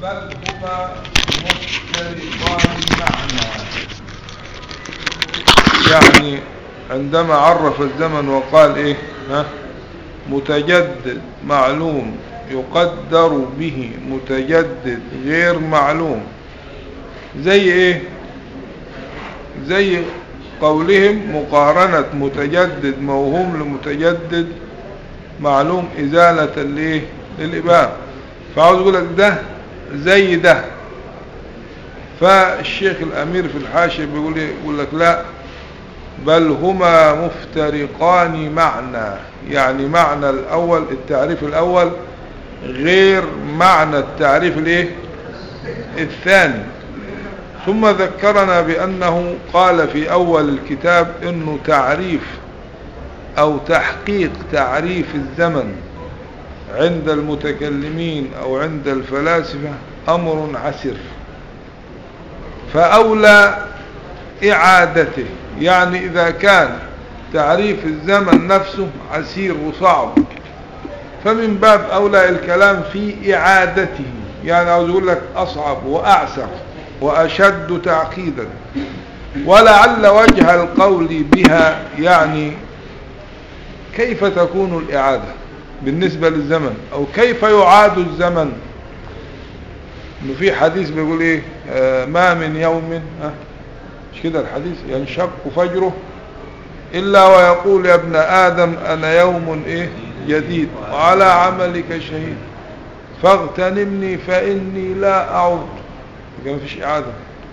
بل هما مختلفان معنى يعني عندما عرف الزمن وقال ايه ها متجدد معلوم يقدر به متجدد غير معلوم زي ايه زي قولهم مقارنة متجدد موهوم لمتجدد معلوم إزالة الايه للإبهام فعاوز يقول لك ده زي ده فالشيخ الأمير في الحاشية بيقول إيه؟ يقول لك لا بل هما مفترقان معنى يعني معنى الأول التعريف الأول غير معنى التعريف الايه الثاني ثم ذكرنا بأنه قال في أول الكتاب أنه تعريف أو تحقيق تعريف الزمن عند المتكلمين أو عند الفلاسفة أمر عسر فأولى إعادته يعني إذا كان تعريف الزمن نفسه عسير وصعب فمن باب أولى الكلام في إعادته يعني عاوز أقول لك أصعب وأعسر وأشد تعقيدا ولعل وجه القول بها يعني كيف تكون الإعادة بالنسبة للزمن أو كيف يعاد الزمن إنه في حديث بيقول إيه آه ما من يوم آه مش كده الحديث ينشق فجره إلا ويقول يا ابن آدم أنا يوم إيه جديد وعلى عملك شهيد فاغتنمني فإني لا أعود ما فيش إعادة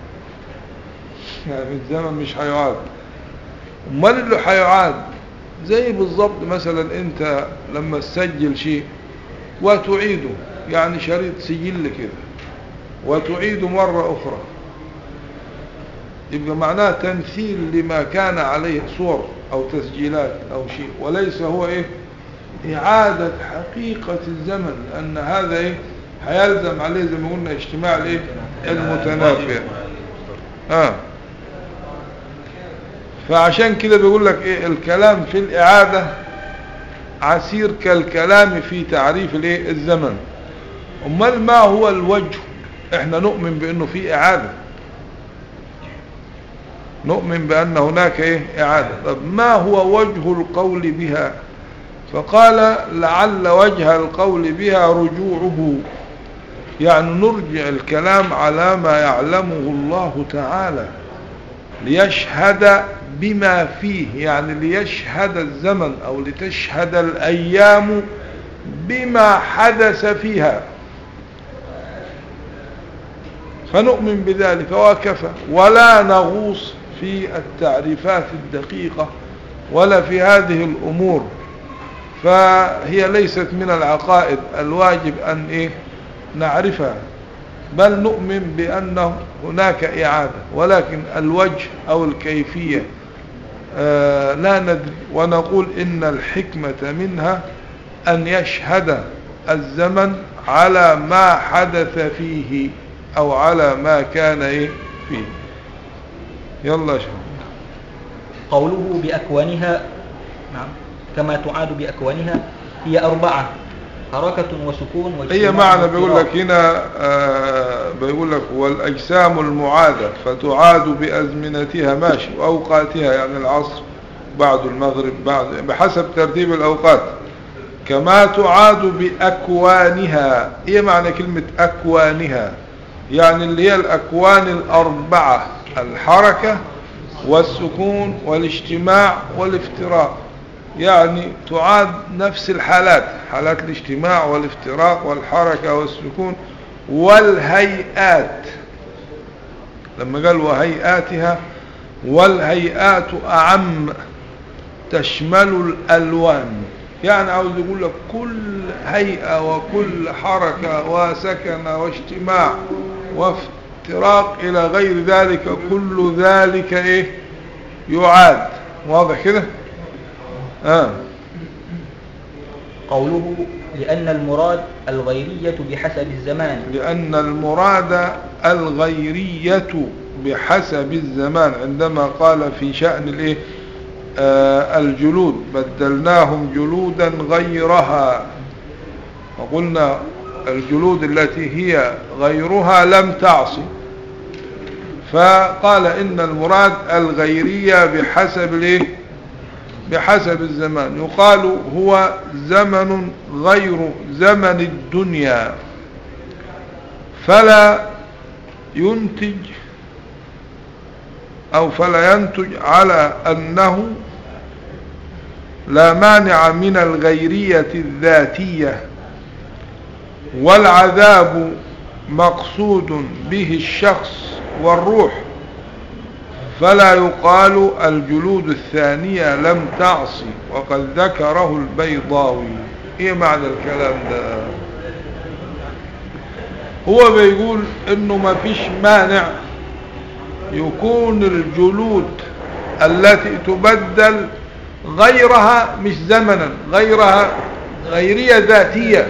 يعني الزمن مش هيعاد امال اللي هيعاد زي بالضبط مثلا انت لما تسجل شيء وتعيده يعني شريط سجل كده وتعيده مرة أخرى يبقى معناه تمثيل لما كان عليه صور أو تسجيلات أو شيء وليس هو إيه إعادة حقيقة الزمن أن هذا إيه هيلزم عليه زي ما قلنا اجتماع الإيه المتنافع آه فعشان كده بيقول لك إيه الكلام في الإعادة عسير كالكلام في تعريف الإيه الزمن أمال ما هو الوجه احنا نؤمن بأنه في إعادة نؤمن بأن هناك إيه إعادة طب ما هو وجه القول بها فقال لعل وجه القول بها رجوعه يعني نرجع الكلام على ما يعلمه الله تعالى ليشهد بما فيه يعني ليشهد الزمن أو لتشهد الأيام بما حدث فيها فنؤمن بذلك وكفى ولا نغوص في التعريفات الدقيقة ولا في هذه الأمور فهي ليست من العقائد الواجب أن إيه نعرفها بل نؤمن بأن هناك إعادة ولكن الوجه أو الكيفية آه لا ندري ونقول إن الحكمة منها أن يشهد الزمن على ما حدث فيه أو على ما كان إيه فيه يلا شو قوله بأكوانها نعم كما تعاد بأكوانها هي أربعة حركة وسكون هي معنى بيقول لك هنا آه بيقول لك والأجسام المعادة فتعاد بأزمنتها ماشي وأوقاتها يعني العصر بعد المغرب بعد بحسب ترتيب الأوقات كما تعاد بأكوانها هي معنى كلمة أكوانها يعني اللي هي الأكوان الأربعة الحركة والسكون والاجتماع والافتراق يعني تعاد نفس الحالات حالات الاجتماع والافتراق والحركة والسكون والهيئات لما قال وهيئاتها والهيئات أعم تشمل الألوان يعني عاوز يقول لك كل هيئة وكل حركة وسكن واجتماع وافتراق إلى غير ذلك كل ذلك إيه يعاد واضح كده آه. قوله لأن المراد الغيرية بحسب الزمان لأن المراد الغيرية بحسب الزمان عندما قال في شأن الايه آه الجلود بدلناهم جلودا غيرها وقلنا الجلود التي هي غيرها لم تعصي فقال إن المراد الغيرية بحسب الايه بحسب الزمان يقال هو زمن غير زمن الدنيا فلا ينتج أو فلا ينتج على أنه لا مانع من الغيرية الذاتية والعذاب مقصود به الشخص والروح فلا يقال الجلود الثانية لم تعصي وقد ذكره البيضاوي ايه معنى الكلام ده هو بيقول انه ما فيش مانع يكون الجلود التي تبدل غيرها مش زمنا غيرها غيرية ذاتية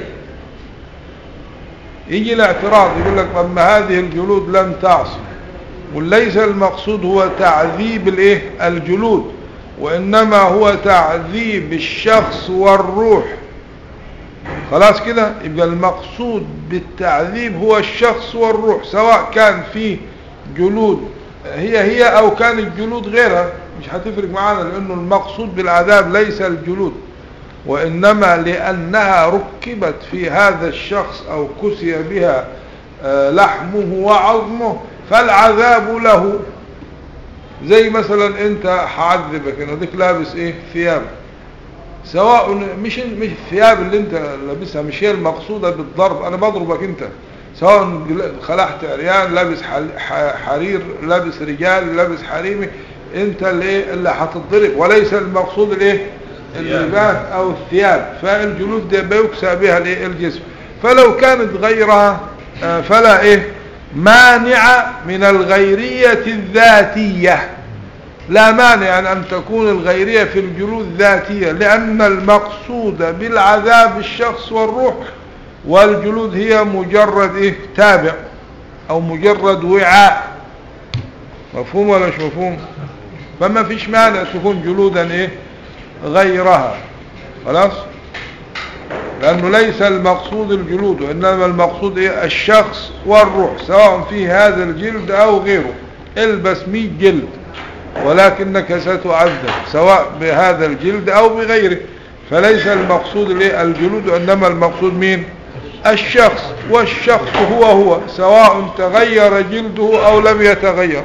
يجي الاعتراض يقول لك اما هذه الجلود لم تعصي وليس المقصود هو تعذيب الايه الجلود وانما هو تعذيب الشخص والروح خلاص كده يبقى المقصود بالتعذيب هو الشخص والروح سواء كان في جلود هي هي او كانت جلود غيرها مش هتفرق معانا لانه المقصود بالعذاب ليس الجلود وانما لانها ركبت في هذا الشخص او كسي بها آه، لحمه وعظمه فالعذاب له زي مثلا انت هعذبك انا ديك لابس ايه ثياب سواء مش مش الثياب اللي انت لابسها مش هي المقصودة بالضرب انا بضربك انت سواء خلعت عريان لابس حرير لابس رجال لابس حريمي انت اللي اللي هتضرب وليس المقصود الايه اللباس او الثياب فالجلود ده بيكسى بها الايه الجسم فلو كانت غيرها آه، فلا ايه مانع من الغيرية الذاتية لا مانع أن تكون الغيرية في الجلود ذاتية لأن المقصود بالعذاب الشخص والروح والجلود هي مجرد إيه تابع أو مجرد وعاء مفهوم ولا مش مفهوم فما فيش مانع تكون جلودا إيه غيرها خلاص لأنه ليس المقصود الجلود وإنما المقصود إيه الشخص والروح سواء في هذا الجلد أو غيره البس مية جلد ولكنك ستعذب سواء بهذا الجلد أو بغيره فليس المقصود الجلود وإنما المقصود مين الشخص والشخص هو هو سواء تغير جلده أو لم يتغير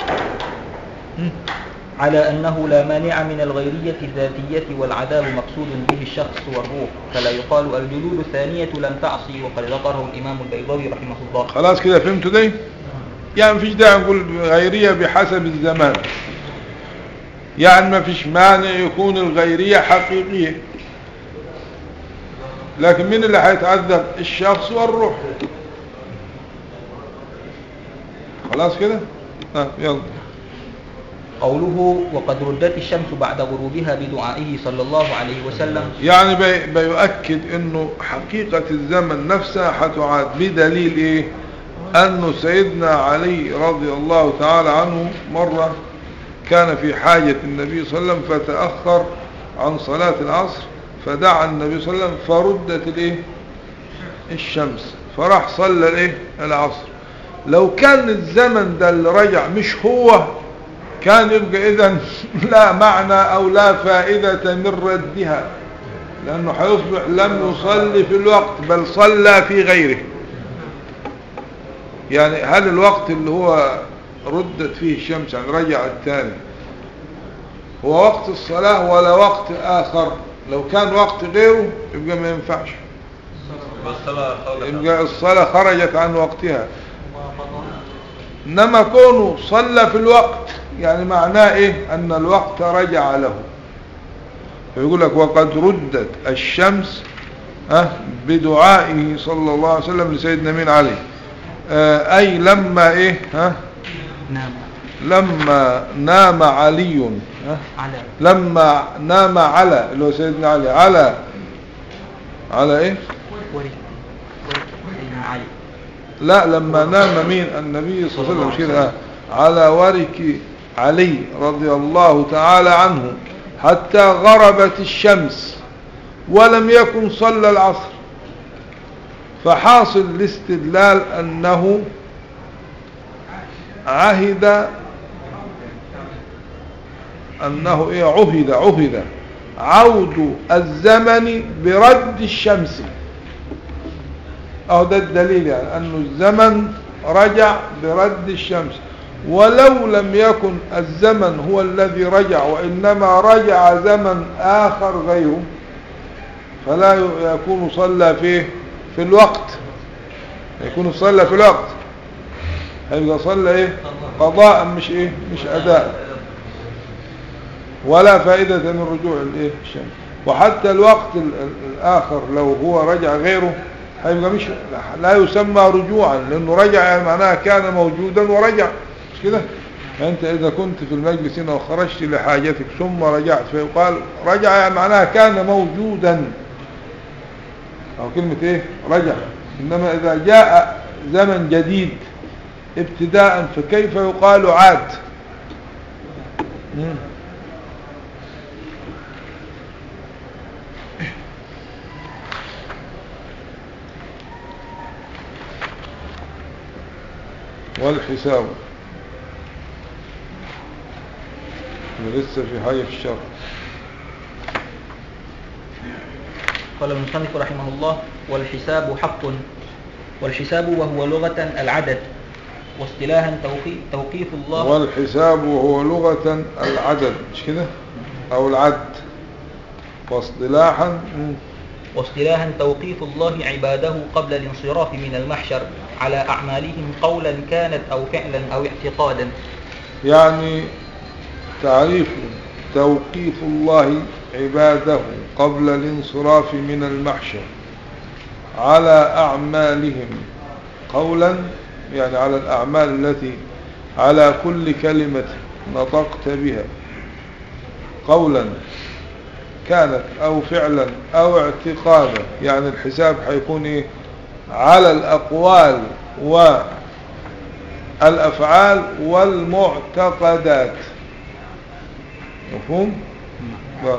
على أنه لا مانع من الغيرية الذاتية والعذاب مقصود به الشخص والروح فلا يقال الجلود الثانية لم تعصي وقد ذكره الإمام البيضاوي رحمه الله خلاص كده فهمتوا دي يعني مفيش داعي نقول غيرية بحسب الزمان يعني ما فيش مانع يكون الغيرية حقيقية لكن مين اللي هيتعذب الشخص والروح خلاص كده ها يلا قوله وقد ردت الشمس بعد غروبها بدعائه صلى الله عليه وسلم يعني بي بيؤكد انه حقيقة الزمن نفسها حتعاد بدليل ايه انه سيدنا علي رضي الله تعالى عنه مرة كان في حاجة النبي صلى الله عليه وسلم فتأخر عن صلاة العصر فدعا النبي صلى الله عليه وسلم فردت الايه الشمس فراح صلى الايه العصر لو كان الزمن ده اللي رجع مش هو كان يبقى اذا لا معنى او لا فائدة من ردها لانه حيصبح لم يصلي في الوقت بل صلى في غيره يعني هل الوقت اللي هو ردت فيه الشمس يعني رجع الثاني هو وقت الصلاة ولا وقت آخر لو كان وقت غيره يبقى ما ينفعش يبقى الصلاة خرجت عن وقتها انما كونه صلى في الوقت يعني معناه ايه ان الوقت رجع له فيقول لك وقد ردت الشمس ها بدعائه صلى الله عليه وسلم لسيدنا مين علي آه اي لما ايه ها نام لما نام علي ها على لما نام على اللي هو سيدنا علي على على ايه ورث سيدنا علي لا لما نام مين النبي صلى الله عليه وسلم على ورك علي رضي الله تعالى عنه حتى غربت الشمس ولم يكن صلى العصر فحاصل الاستدلال أنه عهد أنه إيه عهد عهد عود الزمن برد الشمس أو ده الدليل يعني أنه الزمن رجع برد الشمس ولو لم يكن الزمن هو الذي رجع وإنما رجع زمن آخر غيره فلا يكون صلى فيه في الوقت يكون صلى في الوقت هيبقى صلى ايه قضاء مش ايه مش اداء ولا فائدة من رجوع الايه الشمس وحتى الوقت الاخر لو هو رجع غيره هيبقى مش لا يسمى رجوعا لانه رجع يعني معناها كان موجودا ورجع مش كده فانت اذا كنت في المجلس هنا وخرجت لحاجتك ثم رجعت فيقال رجع يعني معناها كان موجودا او كلمة ايه رجع انما اذا جاء زمن جديد ابتداء فكيف يقال عاد مم. والحساب لسه في حاجة في الشر قال المصنف رحمه الله والحساب حق والحساب وهو لغة العدد واصطلاحا توقي- توقيف الله والحساب هو لغة العدد مش كده او العد واصطلاحا مم. واصطلاحا توقيف الله عباده قبل الانصراف من المحشر على أعمالهم قولا كانت أو فعلا أو اعتقادا يعني تعريف توقيف الله عباده قبل الانصراف من المحشر على أعمالهم قولا يعني على الأعمال التي على كل كلمة نطقت بها قولا كانت أو فعلا أو اعتقادا يعني الحساب حيكون إيه على الأقوال والأفعال والمعتقدات مفهوم؟ لا.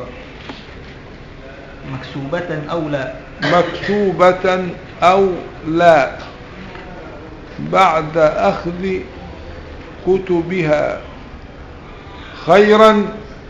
مكسوبة أو لا مكتوبة أو لا بعد أخذ كتبها خيرا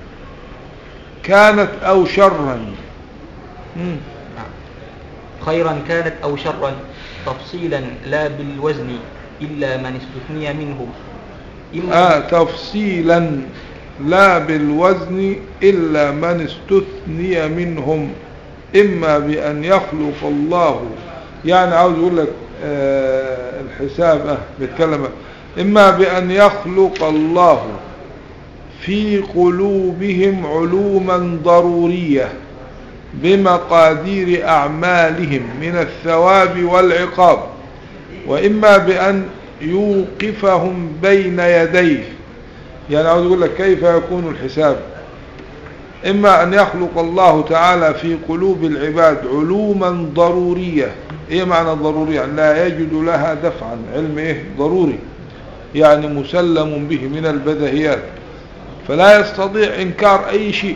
كانت أو شرا مم. خيرا كانت أو شرا تفصيلا لا بالوزن إلا من استثني منهم إما آه تفصيلا لا بالوزن إلا من استثني منهم إما بأن يخلق الله يعني عاوز يقول لك آه الحساب آه بيتكلم إما بأن يخلق الله في قلوبهم علوما ضرورية بمقادير أعمالهم من الثواب والعقاب وإما بأن يوقفهم بين يديه يعني عاوز يقول لك كيف يكون الحساب إما أن يخلق الله تعالى في قلوب العباد علوما ضرورية إيه معنى ضرورية يعني لا يجد لها دفعا علم إيه ضروري يعني مسلم به من البدهيات فلا يستطيع إنكار أي شيء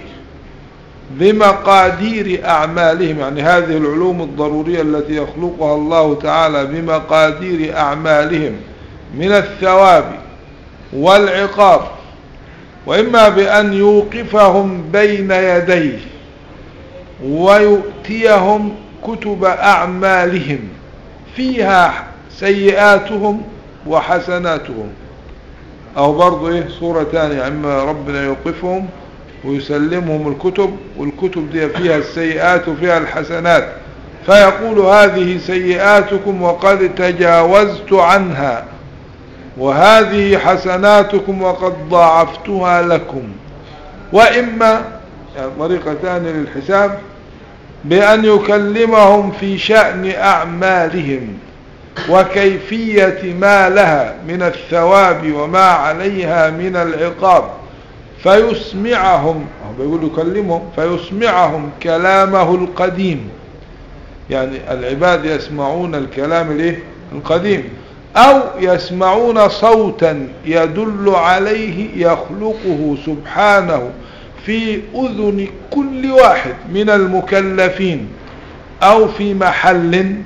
بمقادير أعمالهم يعني هذه العلوم الضرورية التي يخلقها الله تعالى بمقادير أعمالهم من الثواب والعقاب وإما بأن يوقفهم بين يديه ويؤتيهم كتب أعمالهم فيها سيئاتهم وحسناتهم أو برضو إيه صورة تانية أما ربنا يوقفهم ويسلمهم الكتب والكتب دي فيها السيئات وفيها الحسنات فيقول هذه سيئاتكم وقد تجاوزت عنها وهذه حسناتكم وقد ضاعفتها لكم وإما يعني طريقة ثانية للحساب بأن يكلمهم في شأن أعمالهم وكيفية ما لها من الثواب وما عليها من العقاب فيسمعهم بيقول يكلمهم فيسمعهم كلامه القديم يعني العباد يسمعون الكلام الايه القديم او يسمعون صوتا يدل عليه يخلقه سبحانه في اذن كل واحد من المكلفين او في محل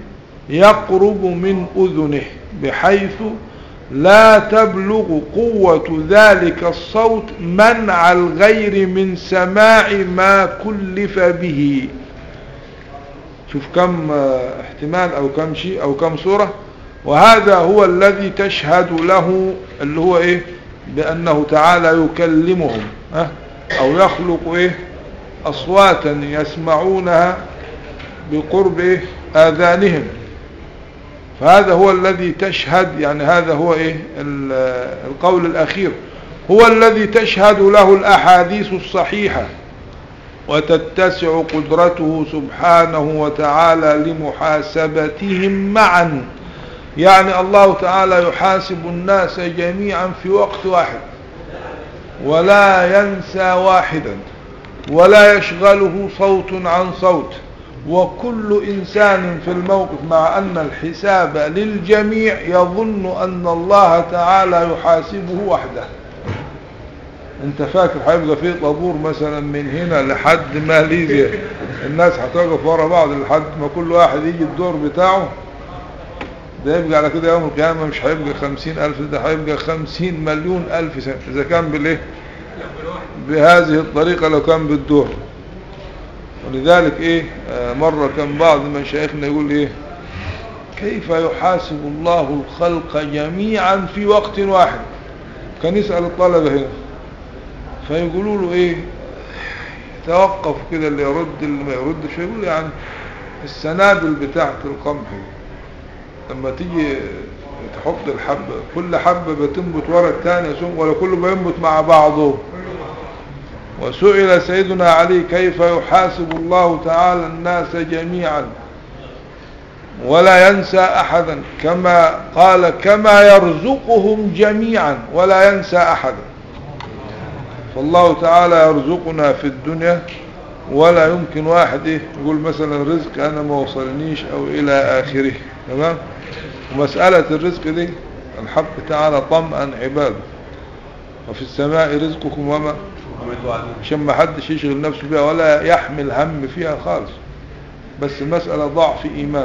يقرب من أذنه بحيث لا تبلغ قوة ذلك الصوت منع الغير من سماع ما كلف به شوف كم احتمال او كم شيء او كم صورة وهذا هو الذي تشهد له اللي هو ايه بانه تعالى يكلمهم اه او يخلق ايه اصواتا يسمعونها بقرب إيه اذانهم فهذا هو الذي تشهد يعني هذا هو ايه القول الاخير هو الذي تشهد له الاحاديث الصحيحة وتتسع قدرته سبحانه وتعالى لمحاسبتهم معا يعني الله تعالى يحاسب الناس جميعا في وقت واحد ولا ينسى واحدا ولا يشغله صوت عن صوت وكل إنسان في الموقف مع أن الحساب للجميع يظن أن الله تعالى يحاسبه وحده انت فاكر هيبقى في طابور مثلا من هنا لحد ماليزيا الناس هتقف ورا بعض لحد ما كل واحد يجي الدور بتاعه ده يبقى على كده يوم القيامة مش هيبقى خمسين ألف ده هيبقى خمسين مليون ألف سنة إذا كان بالإيه بهذه الطريقة لو كان بالدور ولذلك إيه آه مرة كان بعض مشايخنا يقول إيه كيف يحاسب الله الخلق جميعا في وقت واحد كان يسأل الطلبة هنا فيقولوا له ايه توقف كده اللي يرد اللي ما يردش يقول يعني السنابل بتاعت القمح لما تيجي تحط الحبة كل حبة بتنبت ورا الثانية ولا كله بينبت مع بعضه وسئل سيدنا علي كيف يحاسب الله تعالى الناس جميعا ولا ينسى أحدا كما قال كما يرزقهم جميعا ولا ينسى أحدا فالله تعالى يرزقنا في الدنيا ولا يمكن واحد إيه يقول مثلا رزق أنا ما وصلنيش أو إلى آخره تمام ومسألة الرزق دي الحق تعالى طمأن عباده وفي السماء رزقكم وما عشان ما حدش يشغل نفسه بها ولا يحمل هم فيها خالص بس المسألة ضعف إيمان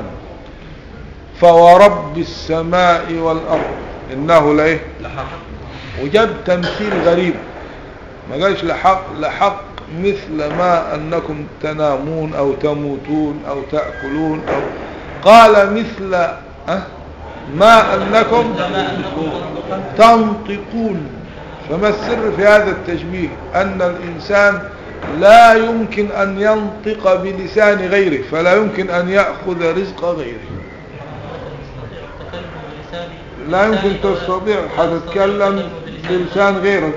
فورب السماء والأرض إنه لإيه وجاب تمثيل غريب ما قالش لحق لحق مثل ما أنكم تنامون أو تموتون أو تأكلون أو قال مثل أه ما أنكم تنطقون فما السر في هذا التشبيه أن الإنسان لا يمكن أن ينطق بلسان غيره فلا يمكن أن يأخذ رزق غيره لا يمكن تستطيع حتتكلم بلسان غيرك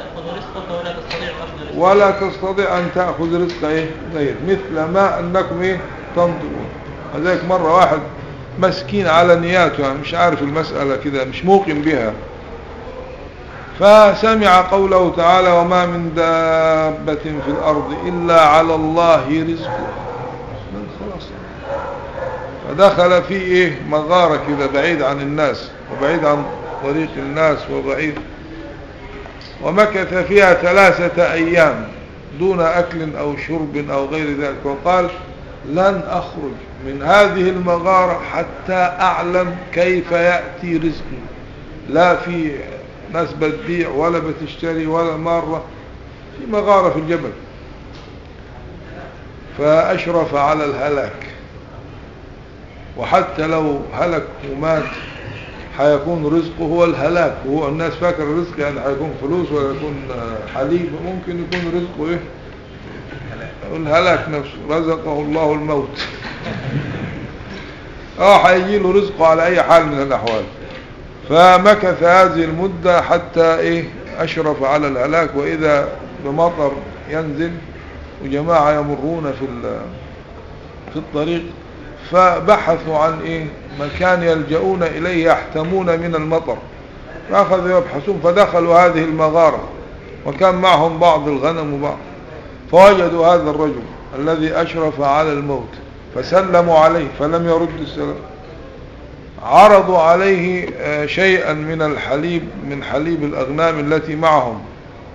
ولا تستطيع أن تأخذ رزق إيه غير مثل ما أنكم إيه تنطقون وذلك مرة واحد مسكين على نياته يعني مش عارف المسألة كده مش موقن بها فسمع قوله تعالى وما من دابة في الأرض إلا على الله رزقها خلاص فدخل في إيه مغارة كده بعيد عن الناس وبعيد عن طريق الناس وبعيد ومكث فيها ثلاثة أيام دون أكل أو شرب أو غير ذلك وقال لن أخرج من هذه المغارة حتى أعلم كيف يأتي رزقي لا في ناس بتبيع ولا بتشتري ولا مرة في مغارة في الجبل فأشرف على الهلاك وحتى لو هلك ومات حيكون رزقه هو الهلاك وهو الناس فاكر الرزق يعني حيكون فلوس ولا يكون حليب ممكن يكون رزقه ايه الهلاك نفسه رزقه الله الموت اه حيجي له رزقه على اي حال من الاحوال فمكث هذه المدة حتى ايه اشرف على الهلاك واذا بمطر ينزل وجماعة يمرون في في الطريق فبحثوا عن ايه مكان يلجؤون اليه يحتمون من المطر فاخذوا يبحثون فدخلوا هذه المغارة وكان معهم بعض الغنم وبعض فوجدوا هذا الرجل الذي اشرف على الموت فسلموا عليه فلم يرد السلام عرضوا عليه شيئا من الحليب من حليب الأغنام التي معهم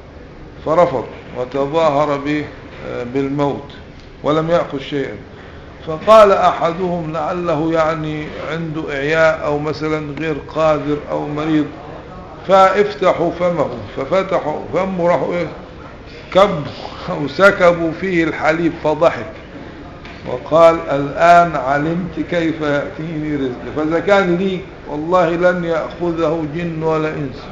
فرفض وتظاهر به بالموت ولم يأخذ شيئا فقال أحدهم لعله يعني عنده إعياء أو مثلا غير قادر أو مريض فافتحوا فمه ففتحوا فمه راحوا إيه كبوا أو سكبوا فيه الحليب فضحك وقال الآن علمت كيف يأتيني رزق فإذا كان لي والله لن يأخذه جن ولا إنس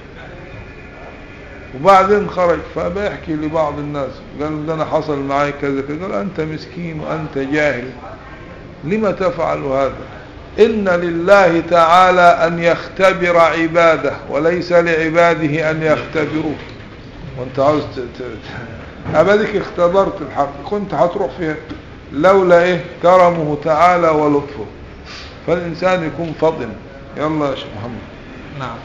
وبعدين خرج فبيحكي لبعض الناس قال ده أنا حصل معي كذا كذا قال أنت مسكين وأنت جاهل لما تفعل هذا إن لله تعالى أن يختبر عباده وليس لعباده أن يختبروه وانت عاوز أبدك اختبرت الحق كنت هتروح فيها لولا ايه كرمه تعالى ولطفه فالإنسان يكون فضل يلا يا شيخ محمد نعم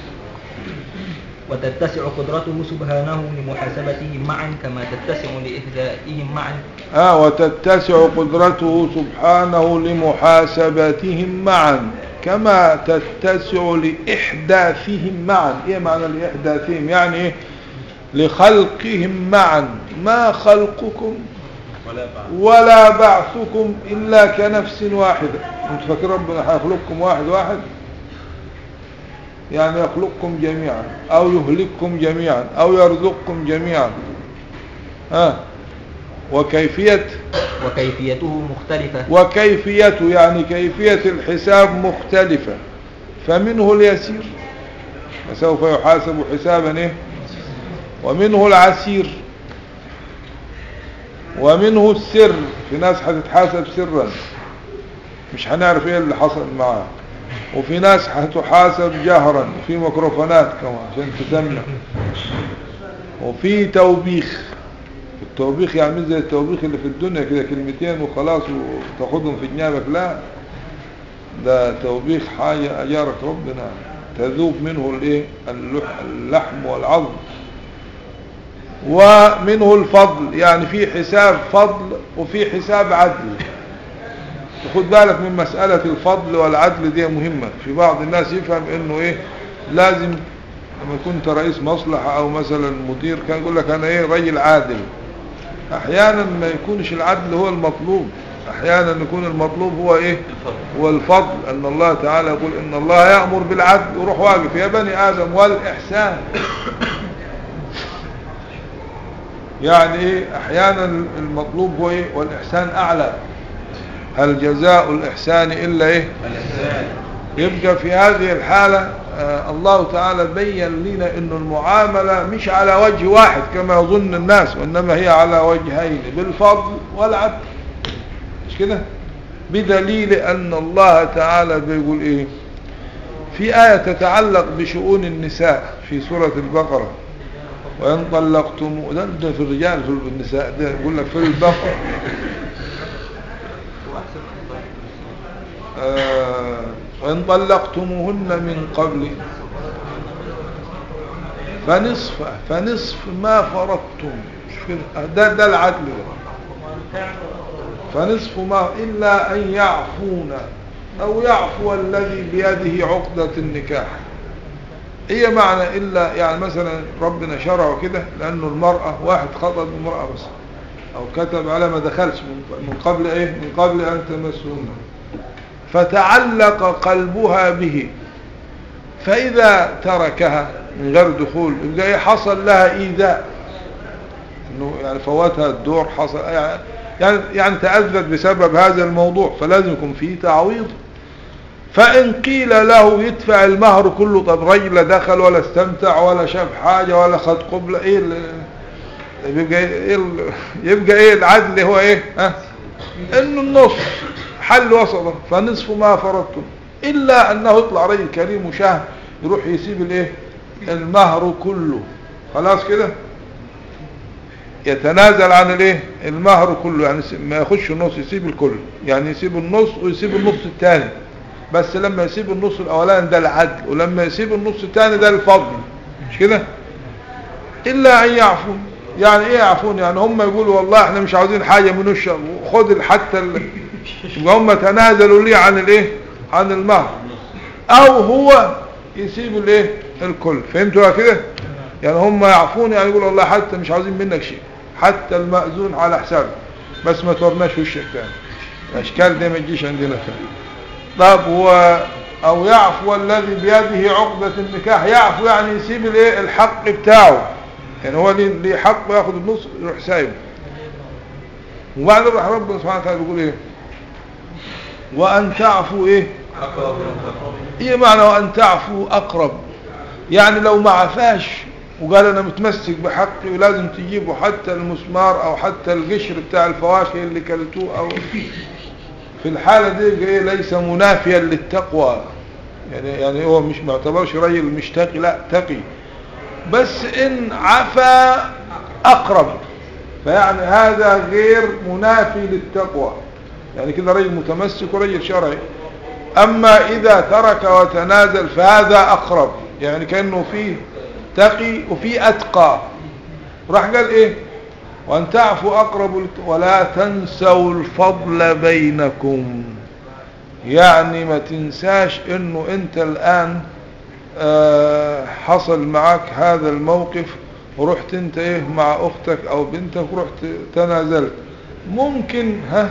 وتتسع قدرته سبحانه لمحاسبتهم معا كما تتسع لإهدائهم معا آه وتتسع قدرته سبحانه لمحاسبتهم معا كما تتسع لإحداثهم معا إيه معنى لإحداثهم يعني إيه لخلقهم معا ما خلقكم ولا بعثكم إلا كنفس واحدة انت فاكر ربنا هيخلقكم واحد واحد يعني يخلقكم جميعا أو يهلككم جميعا أو يرزقكم جميعا ها وكيفية وكيفيته مختلفة وكيفيته يعني كيفية الحساب مختلفة فمنه اليسير فسوف يحاسب حسابا ايه ومنه العسير ومنه السر في ناس هتتحاسب سرا مش هنعرف ايه اللي حصل معاه وفي ناس هتحاسب جهرا في ميكروفونات كمان عشان تسمع وفي توبيخ التوبيخ يعني زي التوبيخ اللي في الدنيا كده كلمتين وخلاص وتاخدهم في جنابك لا ده توبيخ حاجة أجارك ربنا تذوب منه الايه اللحم والعظم ومنه الفضل يعني في حساب فضل وفي حساب عدل خد بالك من مسألة الفضل والعدل دي مهمة في بعض الناس يفهم انه ايه لازم لما كنت رئيس مصلحة او مثلا مدير كان يقول لك انا ايه رجل عادل احيانا ما يكونش العدل هو المطلوب احيانا يكون المطلوب هو ايه هو الفضل ان الله تعالى يقول ان الله يأمر بالعدل وروح واقف يا بني ادم والاحسان يعني ايه احيانا المطلوب هو ايه والاحسان اعلى هل جزاء الاحسان الا ايه الإحسان يبقى في هذه الحالة آه الله تعالى بين لنا انه المعاملة مش على وجه واحد كما يظن الناس وانما هي على وجهين بالفضل والعدل مش كده بدليل ان الله تعالى بيقول ايه في آية تتعلق بشؤون النساء في سورة البقرة وإن طلقتم ده, ده في الرجال في النساء ده يقول لك في البقرة آه وإن طلقتموهن من قبل فنصف فنصف ما فرضتم ده ده العدل ده فنصف ما إلا أن يعفون أو يعفو الذي بيده عقدة النكاح هي معنى إلا يعني مثلا ربنا شرعه كده لأنه المرأة واحد خطب المرأة بس أو كتب على ما دخلش من قبل إيه من قبل أن تمسهن فتعلق قلبها به فإذا تركها من غير دخول يبقى إيه حصل لها إيذاء إنه يعني فوتها الدور حصل يعني يعني تأذت بسبب هذا الموضوع فلازم يكون فيه تعويض فإن قيل له يدفع المهر كله طب رجل دخل ولا استمتع ولا شاف حاجة ولا خد قبلة ايه يبقى ايه, يبقى ايه العدل هو ايه ها انه النص حل وسطه فنصف ما فرضتم الا انه يطلع رجل كريم وشاه يروح يسيب الايه المهر كله خلاص كده يتنازل عن الايه المهر كله يعني ما يخش النص يسيب الكل يعني يسيب النص ويسيب النص الثاني بس لما يسيب النص الاولاني ده العدل ولما يسيب النص الثاني ده الفضل مش كده الا ان يعفون يعني ايه يعفون يعني هم يقولوا والله احنا مش عاوزين حاجة من الشر وخد حتى ال... هم تنازلوا لي عن الايه عن المهر او هو يسيب الايه الكل فهمتوا كده يعني هم يعفون يعني يقولوا والله حتى مش عاوزين منك شيء حتى المأذون على حسابه بس ما تورناش وشك تاني الاشكال دي ما تجيش عندنا فيه طب هو او يعفو الذي بيده عقدة النكاح يعفو يعني يسيب الايه الحق بتاعه يعني هو ليه ليه حق ياخد النص يروح سايبه وبعد راح ربنا سبحانه وتعالى يقول ايه وان تعفو ايه ايه معنى وان تعفو اقرب يعني لو ما عفاش وقال انا متمسك بحقي ولازم تجيبوا حتى المسمار او حتى القشر بتاع الفواكه اللي كلتوه او في الحالة دي ايه ليس منافيا للتقوى يعني يعني هو مش معتبرش راجل مش تقي لا تقي بس ان عفا اقرب فيعني هذا غير منافي للتقوى يعني كده رجل متمسك ورجل شرعي اما اذا ترك وتنازل فهذا اقرب يعني كأنه فيه تقي وفيه اتقى راح قال ايه وان تعفوا اقرب للت- ولا تنسوا الفضل بينكم يعني ما تنساش انه انت الان آه، حصل معك هذا الموقف ورحت انت ايه مع اختك او بنتك ورحت تنازلت ممكن ها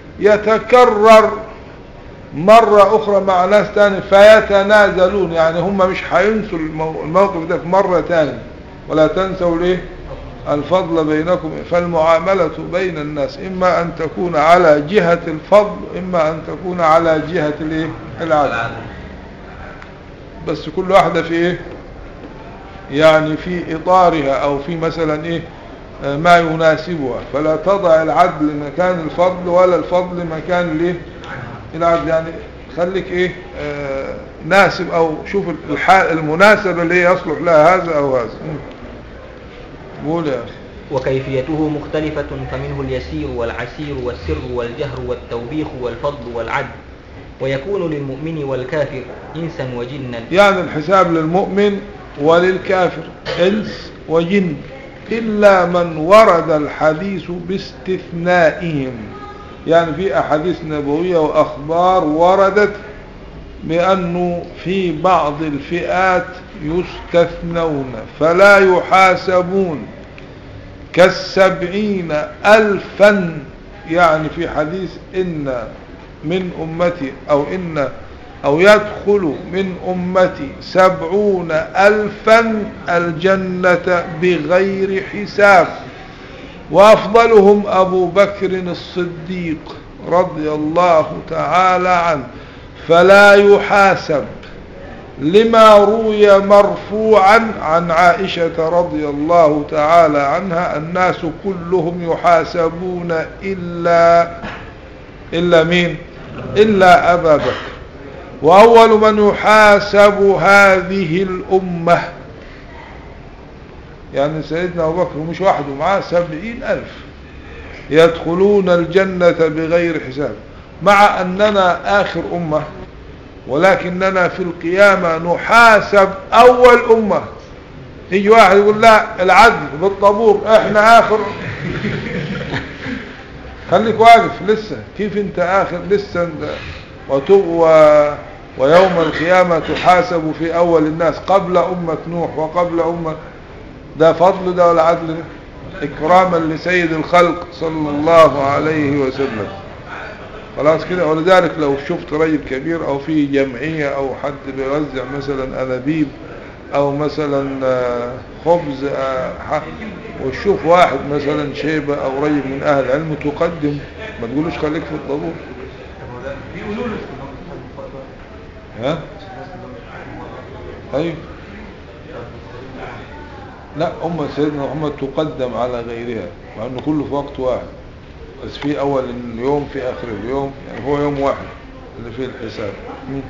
يتكرر مرة اخرى مع ناس تاني فيتنازلون يعني هم مش هينسوا المو- الموقف ده في مرة تاني ولا تنسوا ليه الفضل بينكم فالمعاملة بين الناس إما أن تكون على جهة الفضل إما أن تكون على جهة الإيه؟ العدل بس كل واحدة في إيه يعني في إطارها أو في مثلا إيه آه، ما يناسبها فلا تضع العدل مكان الفضل ولا الفضل مكان الإيه العدل يعني خليك إيه آه ناسب أو شوف الحال المناسبة اللي هي يصلح لها هذا أو هذا مم. قول يا أخي وكيفيته مختلفة فمنه اليسير والعسير والسر والجهر والتوبيخ والفضل والعدل ويكون للمؤمن والكافر إنسا وجنا يعني الحساب للمؤمن وللكافر إنس وجن إلا من ورد الحديث باستثنائهم يعني في أحاديث نبوية وأخبار وردت بأنه في بعض الفئات يستثنون فلا يحاسبون كالسبعين ألفا يعني في حديث إن من أمتي أو إن أو يدخل من أمتي سبعون ألفا الجنة بغير حساب وأفضلهم أبو بكر الصديق رضي الله تعالى عنه فلا يحاسب لما روي مرفوعا عن عائشة رضي الله تعالى عنها الناس كلهم يحاسبون إلا إلا مين إلا أبا بكر وأول من يحاسب هذه الأمة يعني سيدنا أبو بكر مش وحده معاه سبعين ألف يدخلون الجنة بغير حساب مع أننا آخر أمة ولكننا في القيامة نحاسب أول أمة يجي واحد يقول لا العدل بالطابور احنا آخر خليك واقف لسه كيف انت آخر لسه انت وتب و... ويوم القيامة تحاسب في أول الناس قبل أمة نوح وقبل أمة ده فضل ده ولا عدل ده إكراما لسيد الخلق صلى الله عليه وسلم خلاص كده ولذلك لو شفت رجل كبير او في جمعية او حد بيوزع مثلا انابيب او مثلا آه، خبز آه، ح- وتشوف واحد مثلا شيبة او رجل من اهل العلم تقدم ما تقولوش خليك في الطابور ها ايوه لا أمة سيدنا محمد تقدم على غيرها مع أنه كله في وقت واحد بس في أول اليوم في آخر اليوم يعني هو يوم واحد اللي فيه الحساب مم.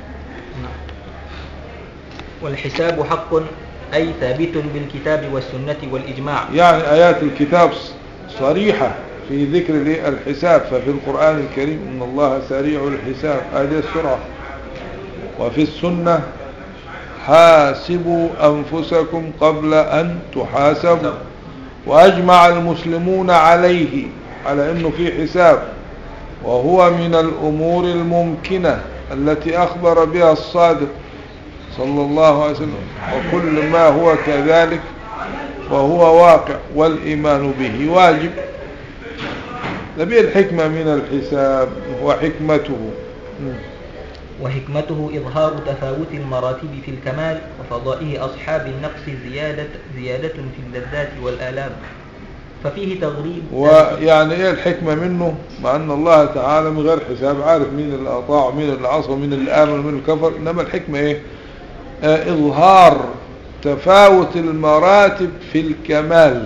والحساب حق أي ثابت بالكتاب والسنة والإجماع يعني آيات الكتاب صريحة في ذكر الإيه؟ الحساب ففي القرآن الكريم إن الله سريع الحساب هذه السرعة وفي السنة حاسبوا أنفسكم قبل أن تحاسبوا وأجمع المسلمون عليه على أنه في حساب وهو من الأمور الممكنة التي أخبر بها الصادق صلى الله عليه وسلم وكل ما هو كذلك وهو واقع والإيمان به واجب نبي الحكمة من الحساب وحكمته مم. وحكمته إظهار تفاوت المراتب في الكمال وفضائه أصحاب النقص زيادة, زيادة في اللذات والآلام ففيه تغريب ويعني ايه الحكمة منه مع ان الله تعالى من غير حساب عارف مين اللي اطاع ومين اللي عصى ومين اللي امن ومين اللي كفر انما الحكمة ايه آه اظهار تفاوت المراتب في الكمال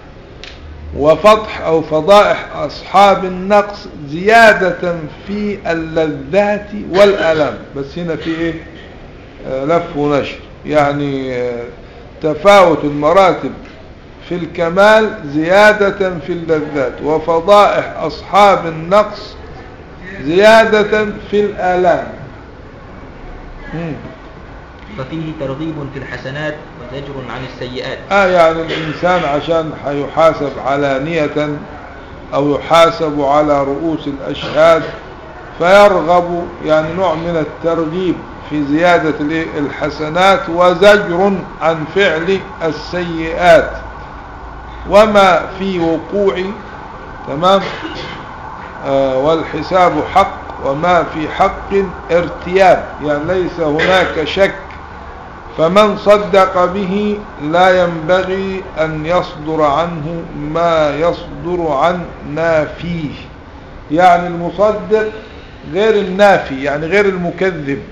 وفضح او فضائح اصحاب النقص زيادة في اللذات والالام بس هنا في ايه آه لف ونشر يعني آه تفاوت المراتب في الكمال زيادة في اللذات وفضائح أصحاب النقص زيادة في الآلام مم. ففيه ترغيب في الحسنات وزجر عن السيئات آه يعني الإنسان عشان حيحاسب علانية أو يحاسب على رؤوس الأشهاد فيرغب يعني نوع من الترغيب في زيادة الإيه؟ الحسنات وزجر عن فعل السيئات وما في وقوع تمام آه والحساب حق وما في حق ارتياب يعني ليس هناك شك فمن صدق به لا ينبغي أن يصدر عنه ما يصدر عن نافيه يعني المصدق غير النافي يعني غير المكذب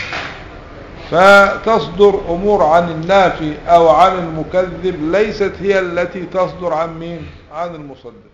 فتصدر أمور عن النافي أو عن المكذب ليست هي التي تصدر عن مين عن المصدق